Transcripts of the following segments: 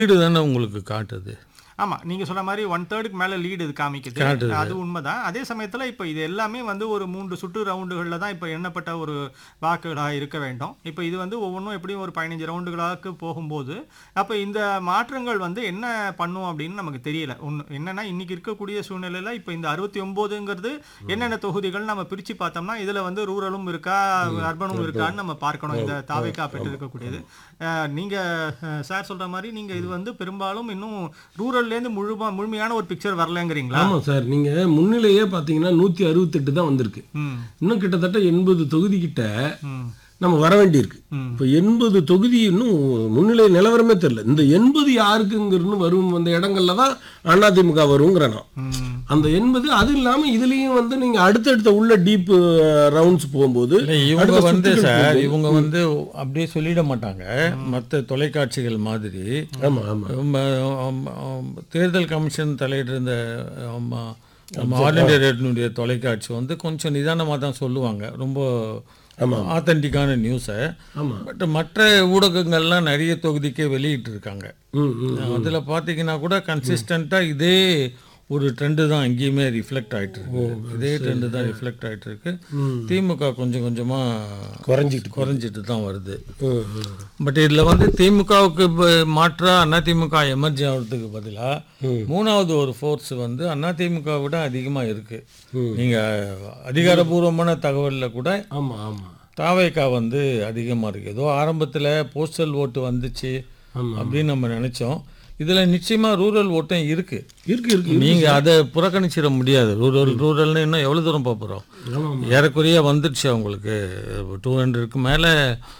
வீடு தானே உங்களுக்கு காட்டுது ஆமா நீங்க சொன்ன மாதிரி ஒன் தேர்டுக்கு மேல லீடு இது காமிக்குது காட்டுது. அது உண்மைதான் அதே சமயத்துல இப்போ இது எல்லாமே வந்து ஒரு மூன்று சுற்று ரவுண்டுகளில் தான் இப்போ எண்ணப்பட்ட ஒரு வாக்குகளாக இருக்க வேண்டும் இப்போ இது வந்து ஒவ்வொன்றும் எப்படியும் ஒரு பதினஞ்சு ரவுண்டுகளாக போகும்போது அப்போ இந்த மாற்றங்கள் வந்து என்ன பண்ணும் அப்படின்னு நமக்கு தெரியல ஒன்று என்னன்னா இன்னைக்கு இருக்கக்கூடிய சூழ்நிலையில இப்போ இந்த அறுபத்தி ஒம்போதுங்கிறது என்னென்ன தொகுதிகள் நம்ம பிரிச்சு பார்த்தோம்னா இதுல வந்து ரூரலும் இருக்கா அர்பனும் இருக்கான்னு நம்ம பார்க்கணும் இந்த தாவைக்கா பெற்று இருக்கக்கூடியது அஹ், நீங்க அஹ், சார் சொல்ற மாதிரி நீங்க இது வந்து பெரும்பாலும் இன்னும் ரூரல்ல இருந்து முழுமா முழுமையான ஒரு பிக்சர் வரலங்கிறீங்களா ஆமாம் சார் நீங்கள் முன்னிலையே பார்த்தீங்கன்னா நூற்றி அறுபத்தெட்டு தான் வந்திருக்கு ம் இன்னும் கிட்டத்தட்ட எண்பது தொகுதி கிட்ட ம் நம்ம வர வேண்டியிருக்கு இப்போ எண்பது தொகுதி இன்னும் முன்னிலை நிலவரமே தெரியல இந்த எண்பது யாருக்குங்கிறன்னு வரும் அந்த இடங்கள்ல தான் அதிமுக வருங்கிற நான் ம் அந்த எண்பது அது இல்லாம இதுலயும் வந்து நீங்க அடுத்தடுத்த உள்ள டீப் ரவுண்ட்ஸ் போகும்போது இல்லை இவங்க அடுத்த வந்து சுத்துக்கு சார் போகுது. இவங்க வந்து அப்படியே சொல்லிட மாட்டாங்க மற்ற தொலைக்காட்சிகள் மாதிரி ஆமா ஆமா நம்ம, ஆம், ஆம், தேர்தல் கமிஷன் தலையிட்டு இருந்த ஆமா, நம்ம ஆல் இண்டியா ரேடியோனுடைய தொலைக்காட்சி வந்து கொஞ்சம் நிதானமாக தான் சொல்லுவாங்க ரொம்ப ஆத்தென்டிக்கான நியூஸை ஆமா பட் மற்ற ஊடகங்கள்லாம் நிறைய தொகுதிக்கே வெளியிட்டு இருக்காங்க ம் ம் அதில் பார்த்தீங்கன்னா கூட கன்சிஸ்டண்ட்டாக இதே ஒரு ட்ரெண்டு தான் எங்கேயுமே ரிஃப்ளெக்ட் ஆயிட்டு இருக்கு இதே ட்ரெண்டு தான் ரிஃப்ளெக்ட் ஆயிட்டு இருக்கு திமுக கொஞ்சம் கொஞ்சமாக குறைஞ்சிட்டு குறைஞ்சிட்டு தான் வருது ம், ம். பட் இதில் வந்து திமுகவுக்கு மாற்றா அதிமுக எமர்ஜி ஆகிறதுக்கு பதிலாக மூணாவது ஒரு ஃபோர்ஸ் வந்து அதிமுக விட அதிகமாக இருக்கு நீங்க அதிகாரபூர்வமான தகவலில் கூட ஆமா ஆமா தாவேக்கா வந்து அதிகமாக இருக்கு ஏதோ ஆரம்பத்தில் போஸ்டல் ஓட்டு வந்துச்சு ஆமா. அப்படின்னு நம்ம நினைச்சோம் இதில் நிச்சயமாக ரூரல் ஓட்டும் இருக்கு இருக்கு இருக்கு நீங்க அதை புறக்கணிச்சிட முடியாது ரூரல் ரூரல்னு இன்னும் எவ்வளோ தூரம் போக போகிறோம் ஆமா ஏறக்குறைய வந்துடுச்சு அவங்களுக்கு டூ ஹண்ட்ரடுக்கு மேலே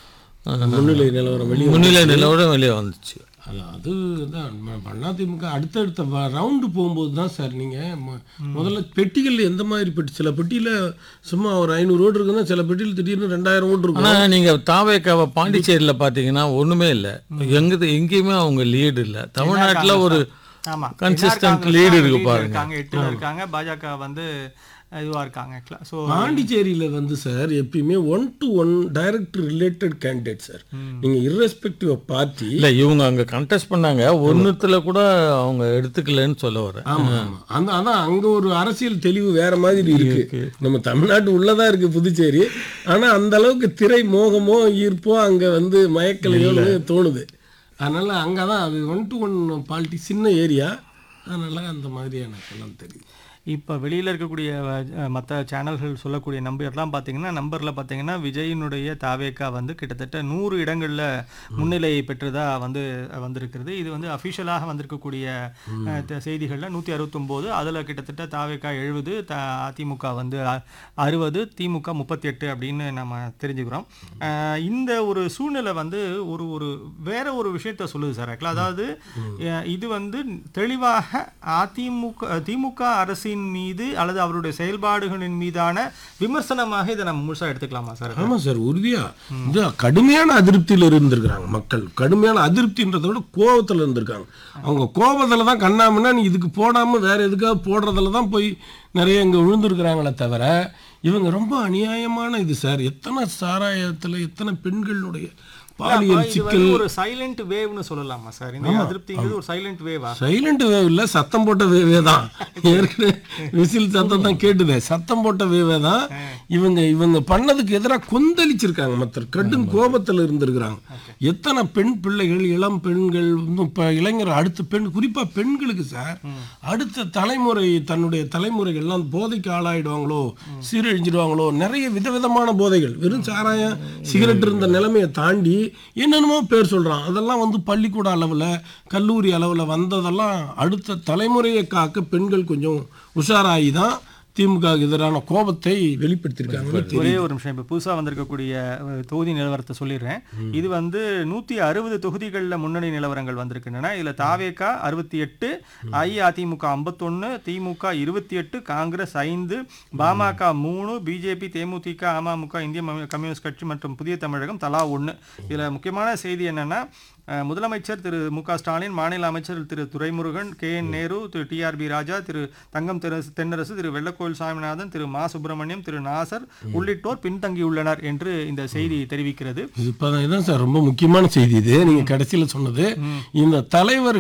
முன்னிலை நிலவரம் வெளியே முன்னிலை நிலவரம் வெளியே வந்துச்சு அது அதுதான் ம- அதிமுக அடுத்தடுத்த ரவுண்டு போகும்போது தான் சார் நீங்கள் முதல்ல பெட்டிகள் எந்த மாதிரி பெட்டி சில பெட்டியில் சும்மா ஒரு ஐநூறு ஓட்டு இருக்குன்னா சில பெட்டியில் திடீர்னு ரெண்டாயிரம் ஓட்டு இருக்கும் ஆனா நீங்க தாவேக்காவை பாண்டிச்சேரியில பாத்தீங்கன்னா ஒண்ணுமே இல்லை எங்க எங்கேயுமே அவங்க லீடு இல்லை தமிழ்நாட்டுல ஒரு ஆமா Consistent NR lead காங்கிரஸ் இருக்கு lead பாருங்க. இருக்காங்க எட்டுல இருக்காங்க பாஜக வந்து இதுவா இருக்காங்க ஸோ பாண்டிச்சேரியில் வந்து சார் எப்பயுமே one to one direct related candidate sir நீங்கள் irrespective ஆஃப் பார்ட்டி இல்ல இவங்க அங்க கண்டெஸ்ட் பண்ணாங்க ஒண்ணுத்துல கூட அவங்க எடுத்துக்கலன்னு சொல்ல வரேன் ஆமா ஆமா அந்த அதான் அங்க ஒரு அரசியல் தெளிவு வேற மாதிரி இருக்கு நம்ம தமிழ்நாட்டு உள்ளதா இருக்கு புதுச்சேரி ஆனா அந்த அளவுக்கு திரை மோகமோ ஈர்ப்போ அங்க வந்து மயக்கலையோன்னு தோணுது அதனால அங்கதான் அது ஒன் டு ஒன் பாலிட்டி சின்ன ஏரியா அதனால அந்த மாதிரி எனக்கு எல்லாம் தெரியுது இப்போ வெளியில் இருக்கக்கூடிய மற்ற சேனல்கள் சொல்லக்கூடிய நம்பர்லாம் பார்த்தீங்கன்னா நம்பரில் பார்த்தீங்கன்னா விஜயினுடைய தாவேக்கா வந்து கிட்டத்தட்ட நூறு இடங்களில் முன்னிலை பெற்றதா வந்து அஹ், வந்திருக்கிறது இது வந்து அஃபிஷியலாக வந்திருக்கக்கூடிய செய்திகளில் நூற்றி அறுபத்தொம்போது அதில் கிட்டத்தட்ட தாவேக்கா எழுபது த அதிமுக வந்து அ- அறுபது திமுக முப்பத்தி எட்டு அப்படின்னு நம்ம தெரிஞ்சுக்கிறோம் அஹ், இந்த ஒரு சூழ்நிலை வந்து ஒரு ஒரு வேற ஒரு விஷயத்த சொல்லுது சார் ஆக்சுவலாக அதாவது அஹ், இது வந்து தெளிவாக அதிமுக திமுக அரசின் மீது அல்லது அவருடைய செயல்பாடுகளின் மீதான விமர்சனமாக இதை நம்ம முழுசா எடுத்துக்கலாமா சார் ஆமா சார் உறுதியா இது கடுமையான அதிருப்தியில் இருந்திருக்கிறாங்க மக்கள் கடுமையான அதிருப்தின்றதை விட கோபத்துல இருந்திருக்காங்க அவங்க கோபத்துல தான் கண்ணாமன்னா நீ இதுக்கு போடாம வேற எதுக்காக போடுறதுல தான் போய் நிறைய இங்க விழுந்திருக்கிறாங்களே தவிர இவங்க ரொம்ப அநியாயமான இது சார் எத்தனை சாராயத்துல எத்தனை பெண்களுடைய பாலியல் இது சிக்கல் வந்து ஒரு சைலண்ட் வேவ்னு சொல்லலாமா சார் இந்த அதிருப்திங்கிறது ஒரு சைலண்ட் வேவா சைலண்ட் வேவ் இல்ல சத்தம் போட்ட வேவே தான் ஏற்கனவே விசில் சத்தம் தான் கேட்டுதே சத்தம் போட்ட வேவே தான் இவங்க இவங்க பண்ணதுக்கு எதிராக கொந்தளிச்சிருக்காங்க மற்ற கடும் கோபத்துல இருந்திருக்கிறாங்க எத்தனை பெண் பிள்ளைகள் இளம் பெண்கள் இன்னும் இப்ப இளைஞர் அடுத்த பெண் குறிப்பா பெண்களுக்கு சார் அடுத்த தலைமுறை தன்னுடைய தலைமுறைகள் எல்லாம் போதைக்கு ஆளாயிடுவாங்களோ சீரழிஞ்சிடுவாங்களோ நிறைய விதவிதமான போதைகள் வெறும் சாராயம் சிகரெட் இருந்த நிலைமையை தாண்டி என்னென்னமோ பேர் சொல்றான் அதெல்லாம் வந்து பள்ளிக்கூட அளவுல கல்லூரி அளவுல வந்ததெல்லாம் அடுத்த தலைமுறையை காக்க பெண்கள் கொஞ்சம் உஷாராகி தான் திமுக க்கு எதிரான கோபத்தை வெளிப்படுத்தியிருக்காங்க ஒரே ஒரு நிமிஷம் இப்போ புதுசாக வந்திருக்கக்கூடிய அஹ், தொகுதி நிலவரத்தை சொல்லிடுறேன் இது வந்து நூற்றி அறுபது தொகுதிகளில் முன்னணி நிலவரங்கள் வந்திருக்கின்றன இதில் தாவேகா அறுபத்தி எட்டு அஇஅதிமுக ஐம்பத்தொன்று திமுக இருபத்தி எட்டு காங்கிரஸ் ஐந்து பாமக மூணு பிஜேபி தேமுதிக அமமுக இந்திய ம- கம்யூனிஸ்ட் கட்சி மற்றும் புதிய தமிழகம் தலா ஒன்று இதில் முக்கியமான செய்தி என்னன்னா அஹ், முதலமைச்சர் திரு மு க ஸ்டாலின் மாநில அமைச்சர் Thiru Duraimurugan K N Nehru Thiru TRB Raja Thiru Thangam தெரசு தென்னரசு திரு வெள்ளக்கோயில் சாமிநாதன் திரு மா சுப்பிரமணியம் திரு நாசர் உள்ளிட்டோர் பின்தங்கியுள்ளனர் என்று இந்த செய்தி தெரிவிக்கிறது இது இப்பதான் இதான் சார் ரொம்ப முக்கியமான செய்தி இது நீங்க கடைசியில சொன்னது இந்த தலைவர்